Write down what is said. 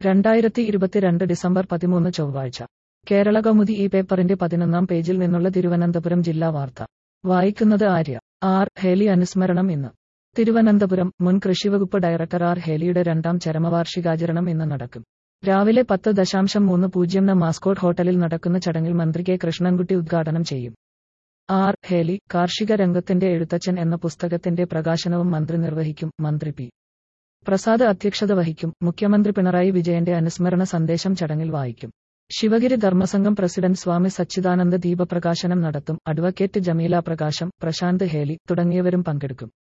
രണ്ടായിരത്തി ഇരുപത്തിരണ്ട് ഡിസംബർ പതിമൂന്ന് ചൊവ്വാഴ്ച കേരള കൗമുദി ഈ പേപ്പറിന്റെ പതിനൊന്നാം പേജിൽ നിന്നുള്ള തിരുവനന്തപുരം ജില്ലാ വാർത്ത വായിക്കുന്നത് ആര്യ ആർ ഹേലി അനുസ്മരണം ഇന്ന് തിരുവനന്തപുരം മുൻ കൃഷിവകുപ്പ് ഡയറക്ടർ ആർ ഹേലിയുടെ രണ്ടാം ചരമവാർഷികാചരണം ഇന്ന് നടക്കും രാവിലെ പത്ത് ദശാംശം മൂന്ന് പൂജ്യം ന് മാസ്കോട്ട് ഹോട്ടലിൽ നടക്കുന്ന ചടങ്ങിൽ മന്ത്രി കെ കൃഷ്ണൻകുട്ടി ഉദ്ഘാടനം ചെയ്യും ആർ ഹേലി കാർഷിക രംഗത്തിന്റെ എഴുത്തച്ഛൻ എന്ന പുസ്തകത്തിന്റെ പ്രകാശനവും മന്ത്രി നിർവഹിക്കും മന്ത്രി പി പ്രസാദ് അധ്യക്ഷത വഹിക്കും മുഖ്യമന്ത്രി പിണറായി വിജയന്റെ അനുസ്മരണ സന്ദേശം ചടങ്ങിൽ വായിക്കും ശിവഗിരി ധർമ്മസംഘം പ്രസിഡന്റ് സ്വാമി സച്ചിദാനന്ദ ദീപപ്രകാശനം നടത്തും അഡ്വക്കേറ്റ് ജമീല പ്രകാശം പ്രശാന്ത് ഹേലി തുടങ്ങിയവരും പങ്കെടുക്കും